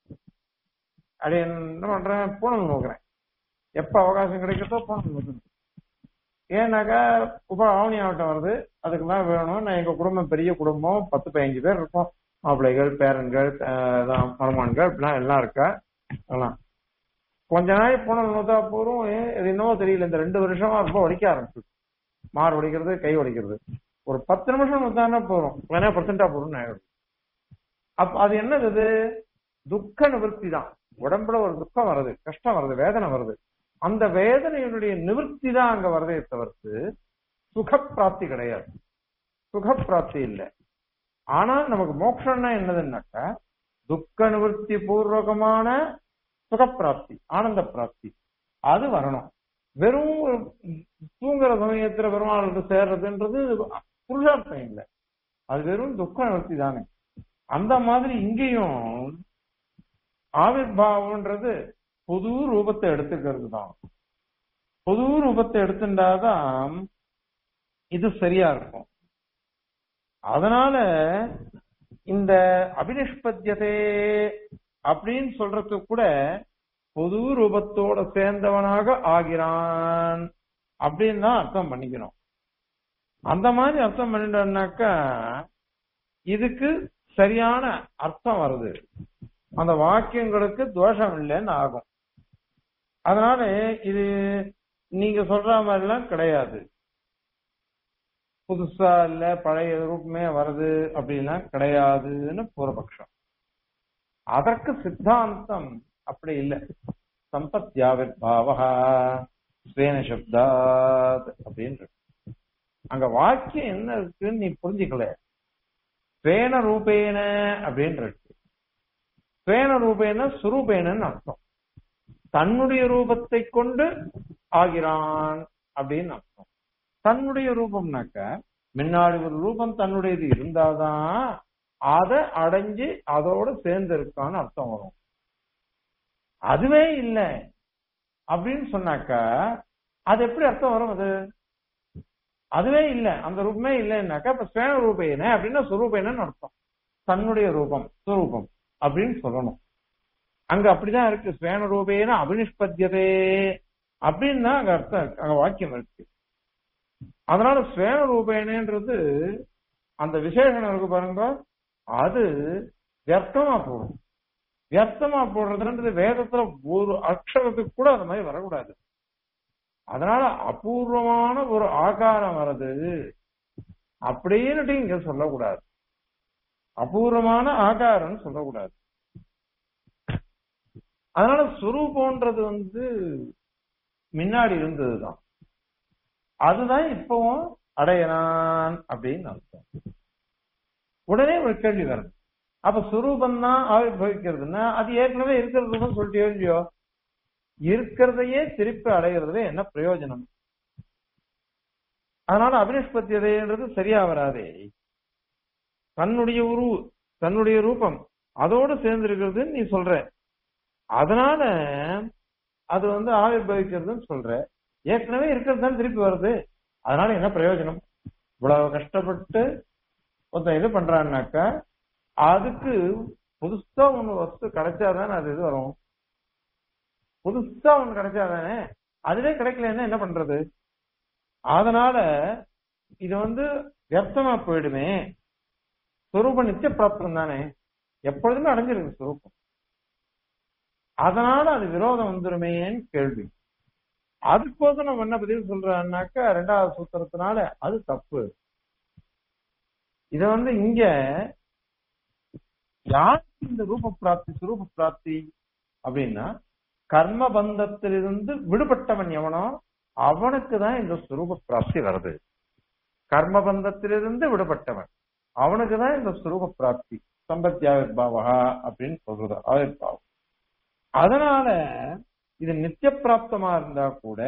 அப்படி என்ன பண்றேன் பூனல் நோக்குறேன் எப்ப அவகாசம் கிடைக்கிறதோ பூனல் நோக்குறேன் ஏன்னாக்கா உப ஆவணி ஆவட்டம் வருது அதுக்கெல்லாம் வேணும் நான் எங்க குடும்பம் பெரிய குடும்பம் பத்து பதினஞ்சு பேர் இருக்கோம் மாப்பிள்ளைகள் பேரன்கள் அஹ் மருமான்கள் இப்படிலாம் எல்லாம் இருக்கா அதெல்லாம் கொஞ்ச நாள் பூனல் நோத்தா போறோம் இது என்னவோ தெரியல இந்த ரெண்டு வருஷமா ரொம்ப வலிக்க ஆரம்பிச்சு மாறு வலிக்கிறது கை வலிக்கிறது ஒரு பத்து நிமிஷம் நோத்தானே போறோம் வேணா பர்சன்டா போறோம்னு ஆயிடும் அப்ப அது என்னது இது துக்க நிவர்த்தி தான் உடம்புல ஒரு துக்கம் வருது கஷ்டம் வருது வேதனை வருது அந்த வேதனையினுடைய நிவர்த்தி தான் அங்க வரதே தவிர்த்து சுகப்பிராப்தி கிடையாது சுகப்பிராப்தி இல்லை ஆனால் நமக்கு மோட்சம்னா என்னதுன்னாக்கா துக்க நிவர்த்தி பூர்வகமான சுகப்பிராப்தி ஆனந்த பிராப்தி அது வரணும் வெறும் ஒரு தூங்குற சமயத்துல பெருமாளுக்கு சேர்றதுன்றது புருஷார்த்தம் இல்லை அது வெறும் துக்க நிவர்த்தி தானே அந்த மாதிரி இங்கேயும் ஆவிர்வாவம்ன்றது புது ரூபத்தை எடுத்துக்கிறது தான் புது ரூபத்தை எடுத்துட்டாதான் இது சரியா இருக்கும் அதனால இந்த அபினிஷ்பத்தியதே அப்படின்னு சொல்றதுக்கு கூட புது ரூபத்தோட சேர்ந்தவனாக ஆகிறான் அப்படின்னு தான் அர்த்தம் பண்ணிக்கணும் அந்த மாதிரி அர்த்தம் பண்ணிட்டோம்னாக்கா இதுக்கு சரியான அர்த்தம் வருது அந்த வாக்கியங்களுக்கு தோஷம் இல்லைன்னு ஆகும் அதனால இது நீங்க சொல்ற மாதிரிலாம் கிடையாது புதுசா இல்ல பழைய ரூபமே வருது அப்படிலாம் கிடையாதுன்னு பூர்வபக்ஷம் அதற்கு சித்தாந்தம் அப்படி இல்லை சம்பத்யாவிர் பாவகா ஸ்வேன சப்தாத் அப்படின்னு இருக்கு. அங்க வாக்கியம் என்ன இருக்குன்னு நீ புரிஞ்சுக்கல ஸ்வேன ரூபேன அப்படின்னு இருக்கு ஸ்வேன ரூபேன சுரூபேனன்னு அர்த்தம் தன்னுடைய ரூபத்தை கொண்டு ஆகிறான் அப்படின்னு அர்த்தம் தன்னுடைய ரூபம்னாக்க முன்னாடி ஒரு ரூபம் தன்னுடையது இருந்தாதான் அதை அடைஞ்சு அதோட சேர்ந்து இருக்கான்னு அர்த்தம் வரும் அதுவே இல்லை அப்படின்னு சொன்னாக்கா அது எப்படி அர்த்தம் வரும் அது அதுவே இல்லை அந்த ரூபமே இல்லைன்னாக்கா இப்ப ஸ்வேன ரூபேன அப்படின்னா சுரூபேனன்னு அர்த்தம் தன்னுடைய ரூபம் சுரூபம் அப்படின்னு சொல்லணும் அங்க அப்படிதான் இருக்கு ஸ்வேன ரூபேன அபினிஷ்பத்தியதே அப்படின்னு தான் அங்க அர்த்தம் இருக்கு அங்க வாக்கியம் இருக்கு அதனால ஸ்வேன ரூபேனன்றது அந்த விசேஷனம் இருக்கு பாருங்க அது வியர்த்தமா போடும் வியர்த்தமா போடுறதுன்றது வேதத்துல ஒரு அக்ஷரத்துக்கு கூட அந்த மாதிரி வரக்கூடாது அதனால அபூர்வமான ஒரு ஆகாரம் வருது அப்படின்னுட்டு இங்க சொல்லக்கூடாது அபூர்வமான ஆகாரம்னு சொல்லக்கூடாது அதனால சுரூபம்ன்றது வந்து முன்னாடி இருந்ததுதான் அதுதான் இப்பவும் அடையறான் அப்படின்னு அர்த்தம் உடனே ஒரு கேள்வி வருது அப்ப சுரூபம் தான் ஆவிர்வவிக்கிறதுன்னா அது ஏற்கனவே இருக்கிறதுன்னு சொல்லிட்டு இல்லையோ இருக்கிறதையே திருப்பி அடைகிறதுல என்ன பிரயோஜனம் அதனால அபினிஷ்பத்தியதைன்றது சரியா வராதே தன்னுடைய உரு தன்னுடைய ரூபம் அதோடு சேர்ந்து இருக்கிறதுன்னு நீ சொல்ற அதனால அது வந்து ஆவிர்வவிக்கிறதுன்னு சொல்ற ஏற்கனவே இருக்கிறது தான் திருப்பி வருது அதனால என்ன பிரயோஜனம் இவ்வளவு கஷ்டப்பட்டு ஒருத்தன் இது பண்றான்னாக்கா அதுக்கு புதுசா ஒண்ணு வஸ்து கிடைச்சாதானே அது இது வரும் புதுசா ஒண்ணு கிடைச்சாதானே அதுவே கிடைக்கலன்னா என்ன பண்றது அதனால இது வந்து வியர்த்தமா போயிடுமே சொரூபம் நித்திய பிராப்தம் தானே எப்பொழுதுமே அடைஞ்சிருக்கு சொரூபம் அதனால அது விரோதம் வந்துருமேன்னு கேள்வி அதுக்கோசம் நம்ம என்ன பதில் சொல்றான்னாக்கா ரெண்டாவது சூத்திரத்தினால அது தப்பு இத வந்து இங்க யாருக்கு இந்த ரூப பிராப்தி சுரூப பிராப்தி அப்படின்னா கர்ம பந்தத்திலிருந்து விடுபட்டவன் எவனோ அவனுக்கு தான் இந்த சுரூப பிராப்தி வருது கர்ம பந்தத்திலிருந்து விடுபட்டவன் அவனுக்கு தான் இந்த சுரூப பிராப்தி சம்பத்தி ஆவிர்பாவா அப்படின்னு சொல்றது ஆவிர்பாவம் அதனால இது நித்திய பிராப்தமா இருந்தா கூட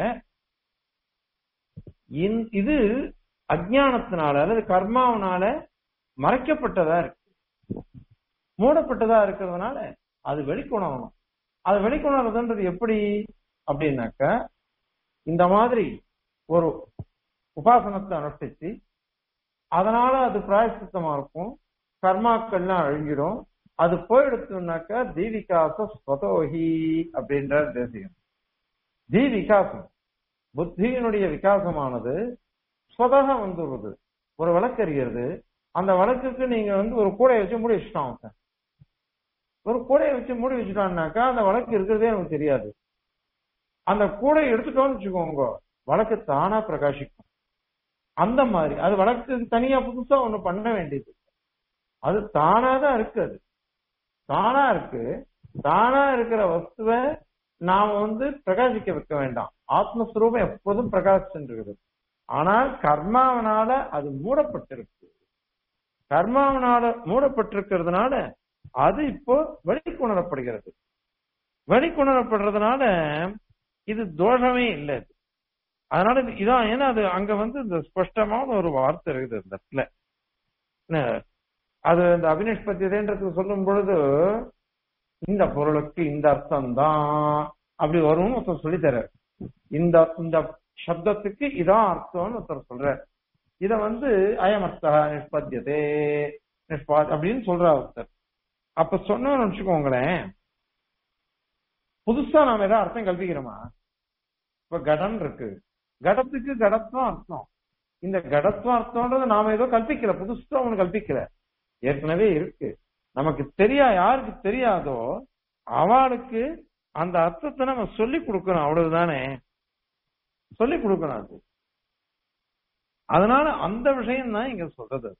இது அஜானத்தினால அல்லது கர்மாவனால மறைக்கப்பட்டதா இருக்கு மூடப்பட்டதா இருக்கிறதுனால அது வெளிக்கொணரணும் அது வெளிக்கொணர்றதுன்றது எப்படி அப்படின்னாக்க இந்த மாதிரி ஒரு உபாசனத்தை அனுஷ்டிச்சு அதனால அது பிராயசித்தமா இருக்கும் கர்மாக்கள்லாம் அழிஞ்சிடும் அது போயிடுச்சுனாக்க தீவிகாச ஸ்வதோஹி அப்படின்ற தேசியம் தி விகாசம் புத்தியினுடைய விகாசமானது ஸ்வதக வந்துடுறது ஒரு வழக்கறிகிறது அந்த வழக்குக்கு நீங்க வந்து ஒரு கூடையை வச்சு மூடி வச்சுட்டான் அவன் ஒரு கூடையை வச்சு மூடி வச்சுட்டான்னாக்கா அந்த வழக்கு இருக்கிறதே நமக்கு தெரியாது அந்த கூடையை எடுத்துட்டோம்னு வச்சுக்கோங்க வழக்கு தானா பிரகாசிக்கும் அந்த மாதிரி அது வழக்கு தனியா புதுசா ஒண்ணு பண்ண வேண்டியது அது தானா தான் இருக்கு அது தானா இருக்கு தானா இருக்கிற வஸ்துவை நாம வந்து பிரகாசிக்க வைக்க வேண்டாம் ஆத்மஸ்வரூபம் எப்போதும் பிரகாசிச்சுருக்குது ஆனால் கர்மாவனால அது மூடப்பட்டிருக்கு கர்மாவனால மூடப்பட்டிருக்கிறதுனால அது இப்போ வெளிக்கொணரப்படுகிறது வெளிக்கொணரப்படுறதுனால இது தோஷமே இல்லை இது. அதனால இது- இதான் ஏன்னா அது அங்க வந்து இந்த ஸ்பஷ்டமான ஒரு வார்த்தை இருக்குது இந்த இடத்துல என்ன, அது இந்த அபினிஷ்பத்தியதைன்றது சொல்லும் பொழுது இந்த பொருளுக்கு இந்த அர்த்தம் தான் அப்படி வரும்னு ஒருத்தர் சொல்லித்தர இந்த இந்த சப்தத்துக்கு இதான் அர்த்தம்னு ஒருத்தர் சொல்ற இத வந்து அயமர்த்தா நிஷ்பத்தியதே நிஷ்பா அப்படின்னு சொல்றா ஒருத்தர் அப்ப சொன்னோம்னு வச்சுக்கோங்களேன் புதுசா நாம ஏதாவது அர்த்தம் கல்பிக்கிறோமா இப்ப கடன் இருக்கு கடத்துக்கு கடத்துவம் அர்த்தம் இந்த கடத்துவம் அர்த்தம்ன்றது நாம ஏதோ கல்பிக்கல புதுசா ஒண்ணு கல்பிக்கல ஏற்கனவே இருக்கு நமக்கு தெரியா யாருக்கு தெரியாதோ அவளுக்கு அந்த அர்த்தத்தை நம்ம சொல்லி கொடுக்கணும் அவ்வளவுதானே சொல்லி கொடுக்கணும் அது அதனால அந்த விஷயம் தான் இங்க சொல்றது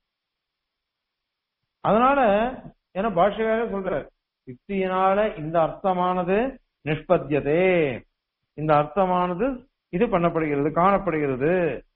அதனால ஏன்னா பாஷையாரே சொல்றாரு யுக்தியினால இந்த அர்த்தமானது நிஷ்பத்தியதே இந்த அர்த்தமானது இது பண்ணப்படுகிறது காணப்படுகிறது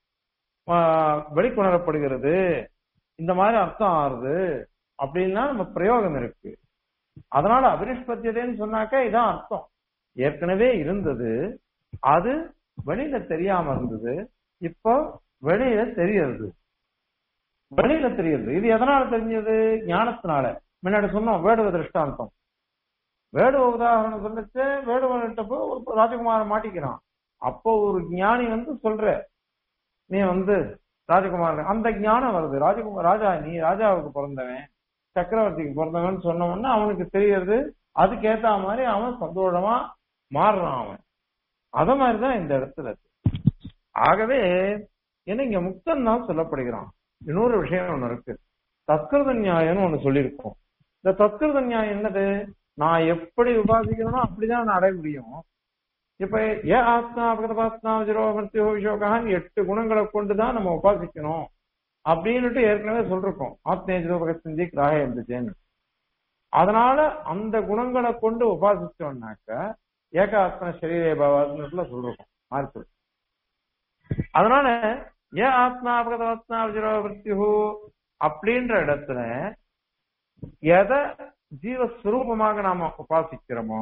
ஆஹ் வெளிக்கொணரப்படுகிறது இந்த மாதிரி அர்த்தம் ஆறுது அப்படின்னா நம்ம பிரயோகம் இருக்கு அதனால அபினிஷ்பத்தியதேன்னு சொன்னாக்கா இதான் அர்த்தம் ஏற்கனவே இருந்தது அது வெளியில தெரியாம இருந்தது இப்போ வெளியில தெரியறது வெளியில தெரியுது இது எதனால தெரிஞ்சது ஞானத்தினால முன்னாடி சொன்னோம் வேடுவ திருஷ்டாந்தம் வேடுவ உதாரணம் சொல்லிச்சு வேடுவன்கிட்ட போய் ஒரு ராஜகுமாரன் மாட்டிக்கிறான் அப்போ ஒரு ஞானி வந்து சொல்ற நீ வந்து ராஜகுமாரன் அந்த ஞானம் வருது ராஜகுமார் ராஜா நீ ராஜாவுக்கு பிறந்தவன் சக்கரவர்த்திக்கு பிறந்தவன் சொன்ன உடனே அவனுக்கு தெரியறது அதுக்கேத்த மாதிரி அவன் சந்தோஷமா மாறுறான் அவன் அத மாதிரிதான் இந்த இடத்துல இருக்கு. ஆகவே என்ன இங்க முக்தன் தான் சொல்லப்படுகிறான் இன்னொரு விஷயம் ஒண்ணு இருக்கு தத்கிருத நியாயம்னு ஒண்ணு சொல்லியிருக்கோம் இந்த தத்கிருத நியாயம் என்னது நான் எப்படி உபாசிக்கிறேனோ அப்படிதான் நான் அடைய முடியும் இப்ப ஏ ஆத்மா அபகதபாத்மா ஜிரோ மிருத்யோ விஷோகான்னு எட்டு குணங்களை கொண்டுதான் நம்ம உபாசிக்கணும் அப்படின்னுட்டு ஏற்கனவே சொல்லிருக்கோம் ஆத்மேஜிரோ பகத்ந்தி கிராக இருந்துச்சேன்னு அதனால அந்த குணங்களை கொண்டு உபாசிச்சோம்னாக்க ஏகாத்ம சரீரே பாவாத்மத்துல சொல்லிருக்கோம் மார்க்கு அதனால ஏ ஆத்மா அபகதவாத்மா விஜரோ மிருத்யு அப்படின்ற இடத்துல எதை ஜீவஸ்வரூபமாக நாம உபாசிக்கிறோமோ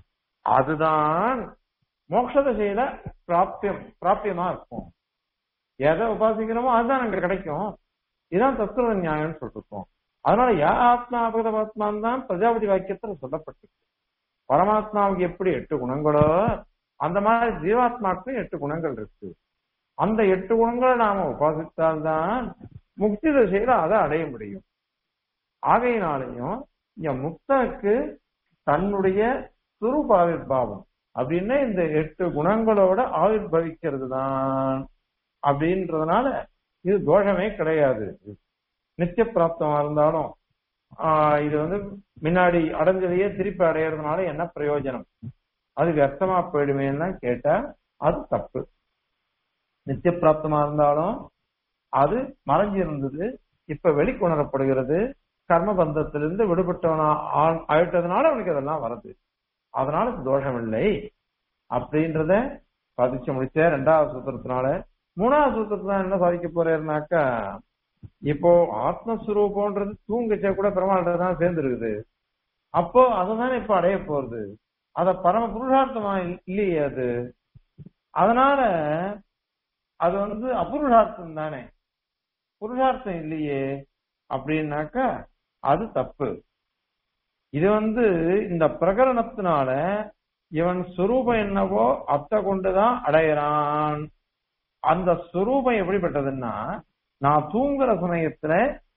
அதுதான் மோட்ச திசையில பிராப்தியம் பிராப்தியமா இருக்கும் எதை உபாசிக்கிறோமோ அதுதான் அங்க கிடைக்கும் இதுதான் தத்துவ நியாயம்னு சொல்லிருக்கோம் அதனால யா ஆத்மா அபகதவாத்மான் தான் பிரஜாபதி வாக்கியத்துல சொல்லப்பட்டிருக்கு பரமாத்மாவுக்கு எப்படி எட்டு குணங்களோ அந்த மாதிரி ஜீவாத்மாவுக்கும் எட்டு குணங்கள் இருக்கு அந்த எட்டு குணங்களை நாம உபாசித்தால்தான் முக்தி திசையில அதை அடைய முடியும் ஆகையினாலையும் இங்க முக்தனுக்கு தன்னுடைய சுரூப ஆவிர்பாவம் அப்படின்னா இந்த எட்டு குணங்களோட ஆவிர்பவிக்கிறது தான் அப்படின்றதுனால இது தோஷமே கிடையாது நித்திய பிராப்தமா இருந்தாலும் ஆஹ் இது வந்து முன்னாடி அடைஞ்சதையே திருப்பி அடையறதுனால என்ன பிரயோஜனம் அது வியர்த்தமா போயிடுமேன்னு கேட்டா அது தப்பு நித்திய பிராப்தமா இருந்தாலும் அது மறைஞ்சு இருந்தது இப்ப வெளிக்கொணரப்படுகிறது கர்ம பந்தத்திலிருந்து விடுபட்டவனா ஆ- ஆயிட்டதுனால அவனுக்கு அதெல்லாம் வருது அதனால இது தோஷம் இல்லை அப்படின்றத பதிச்சு முடிச்ச ரெண்டாவது சூத்திரத்தினால மூணாவது சூத்திரத்துல என்ன சாதிக்க போறேன்னாக்கா இப்போ ஆத்மஸ்வரூபம்ன்றது தூங்கச்சா கூட பெருமாள்கிட்ட தான் சேர்ந்துருக்குது அப்போ அதுதானே இப்ப அடைய போறது அத பரம புருஷார்த்தமா இல்- இல்லையே அது அதனால அது வந்து அபுருஷார்த்தம் தானே புருஷார்த்தம் இல்லையே அப்படின்னாக்கா அது தப்பு இது வந்து இந்த பிரகரணத்தினால இவன் சுரூபம் என்னவோ அத்த கொண்டுதான் அடையறான் அந்த சுரூபம் எப்படிப்பட்டதுன்னா நான் தூங்குற சமயத்துல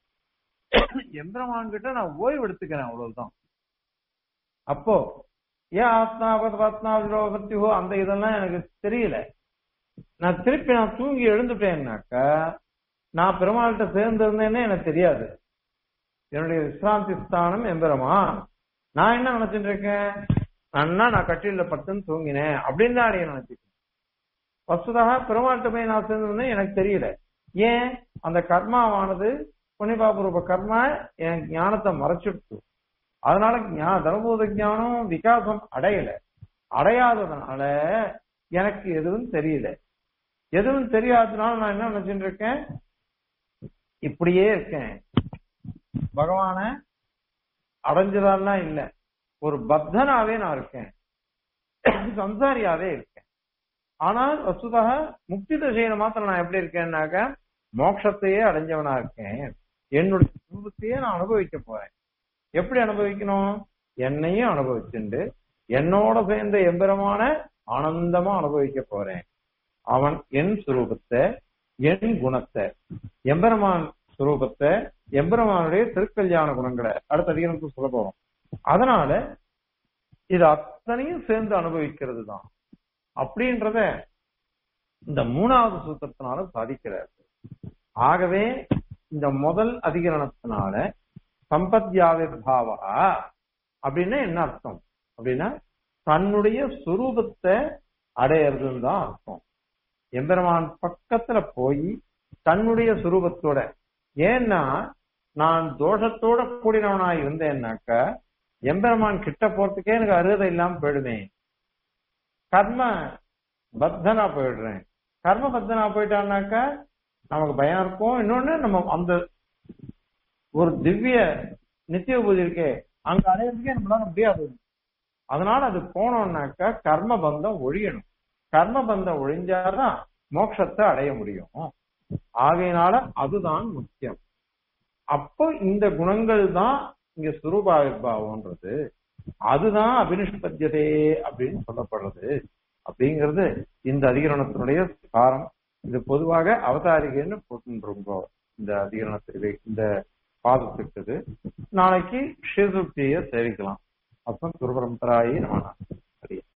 எந்திரமான் கிட்ட நான் ஓய்வு எடுத்துக்கிறேன் அவ்வளவுதான் அப்போ ஏன் ஆத்மா பத்மா விரோகத்தியோ அந்த இதெல்லாம் எனக்கு தெரியல நான் திருப்பி நான் தூங்கி எழுந்துட்டேன்னாக்கா நான் பெருமாள்கிட்ட சேர்ந்து இருந்தேன்னு எனக்கு தெரியாது என்னுடைய விசிராந்தி ஸ்தானம் எம்பெருமா நான் என்ன நினைச்சிட்டு இருக்கேன் நன்னா நான் கட்டில படுத்துன்னு தூங்கினேன் அப்படின்னு தான் அடைய நினைச்சிட்டேன் வசுதாக பெருமாள்கிட்ட போய் நான் சேர்ந்திருந்தேன் எனக்கு தெரியல ஏன் அந்த கர்மாவானது புண்ணியபாபரூப கர்மா என் ஞானத்தை மறைச்சிடுச்சு அதனால ஞா தர்மபூத ஞானம் விகாசம் அடையல அடையாததுனால எனக்கு எதுவும் தெரியல எதுவும் தெரியாததுனால நான் என்ன நினைச்சிட்டு இருக்கேன் இப்படியே இருக்கேன் பகவான அடைஞ்சதான்னா இல்ல ஒரு பத்தனாவே நான் இருக்கேன் சம்சாரியாவே இருக்கேன் ஆனால் வசுதாக முக்தி திசையில மாத்திரம் நான் எப்படி இருக்கேன்னாக்க மோட்சத்தையே அடைஞ்சவனா இருக்கேன் என்னுடைய சுரூபத்தையே நான் அனுபவிக்க போறேன் எப்படி அனுபவிக்கணும் என்னையும் அனுபவிச்சுண்டு என்னோட சேர்ந்த எம்பெருமான ஆனந்தமா அனுபவிக்க போறேன் அவன் என் சுரூபத்தை என் குணத்தை எம்பெருமான் சுரூபத்தை எம்பெருமானுடைய திருக்கல்யாண குணங்களை அடுத்த அதிகாரத்துக்கு சொல்ல போறோம் அதனால இது அத்தனையும் சேர்ந்து அனுபவிக்கிறது தான் அப்படின்றத இந்த மூணாவது சூத்திரத்தினால சாதிக்கிறார் ஆகவே இந்த முதல் அதிகரணத்தினால சம்பத்யாவிர்பாவா அப்படின்னா என்ன அர்த்தம் அப்படின்னா தன்னுடைய சுரூபத்தை அடையிறதுன்னு தான் அர்த்தம் எம்பெருமான் பக்கத்துல போய் தன்னுடைய சுரூபத்தோட ஏன்னா நான் தோஷத்தோட கூடினவனா இருந்தேன்னாக்க எம்பெருமான் கிட்ட போறதுக்கே எனக்கு அருகதை இல்லாம போயிடுமே கர்ம பத்தனா போயிடுறேன் கர்ம பத்தனா போயிட்டான்னாக்கா நமக்கு பயம் இருக்கும் இன்னொன்னு நம்ம அந்த ஒரு திவ்ய நித்திய பூஜை இருக்கே அங்க அடையிறதுக்கே நம்மளால முடியாது அதனால அது போனோம்னாக்கா கர்ம பந்தம் ஒழியணும் கர்ம பந்தம் ஒழிஞ்சாதான் மோட்சத்தை அடைய முடியும் ஆகையினால அதுதான் முக்கியம் அப்போ இந்த குணங்கள் தான் இங்க சுரூபாவிர்பாவம்ன்றது அதுதான் அபினிஷ்பத்தியதே அப்படின்னு சொல்லப்படுறது அப்படிங்கிறது இந்த அதிகரணத்தினுடைய சாரம் இது பொதுவாக அவதாரிகைன்னு போட்டுருங்கோ இந்த அதிகரணத்திற்கு இந்த பாதத்துக்கு நாளைக்கு ஸ்ரீசுப்தியை சேவிக்கலாம் அப்ப குருபரம்பராயி நம்ம